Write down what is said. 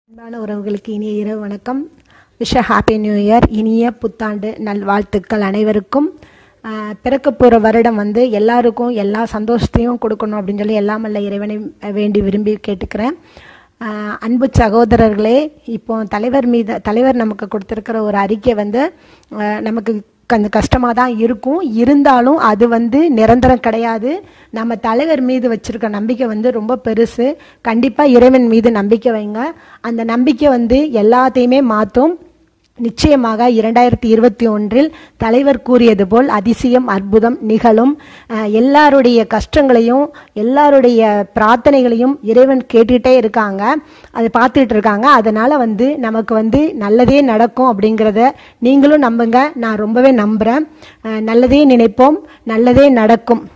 அன்பான உறவுகளுக்கு இனிய இரவு வணக்கம் விஷ ஹாப்பி நியூ இயர் இனிய புத்தாண்டு நல்வாழ்த்துக்கள் அனைவருக்கும் ஆஹ், பிறக்கப் போகிற வருடம் வந்து எல்லாருக்கும் எல்லா சந்தோஷத்தையும் கொடுக்கணும் அப்படின்னு சொல்லி எல்லாம் வல்ல இறைவனை வேண்டி விரும்பி கேட்டுக்கிறேன் ஆஹ், அன்பு சகோதரர்களே இப்போ தலைவர் மீது தலைவர் நமக்கு கொடுத்துருக்கிற ஒரு அறிக்கை வந்து ஆஹ், நமக்கு கொஞ்சம் கஷ்டமாக தான் இருக்கும் இருந்தாலும் அது வந்து நிரந்தரம் கிடையாது நம்ம தலைவர் மீது வச்சிருக்க நம்பிக்கை வந்து ரொம்ப பெருசு கண்டிப்பாக இறைவன் மீது நம்பிக்கை வைங்க அந்த நம்பிக்கை வந்து எல்லாத்தையுமே மாற்றும் நிச்சயமாக இரண்டாயிரத்தி இருபத்தி ஒன்றில் தலைவர் கூறியது போல் அதிசயம் அற்புதம் நிகழும் அஹ், எல்லாருடைய கஷ்டங்களையும் எல்லாருடைய பிரார்த்தனைகளையும் இறைவன் கேட்டுட்டே இருக்காங்க அது பார்த்துட்டு இருக்காங்க அதனால வந்து நமக்கு வந்து நல்லதே நடக்கும் அப்படிங்கிறத நீங்களும் நம்புங்க நான் ரொம்பவே நம்புகிறேன் நல்லதே நினைப்போம் நல்லதே நடக்கும்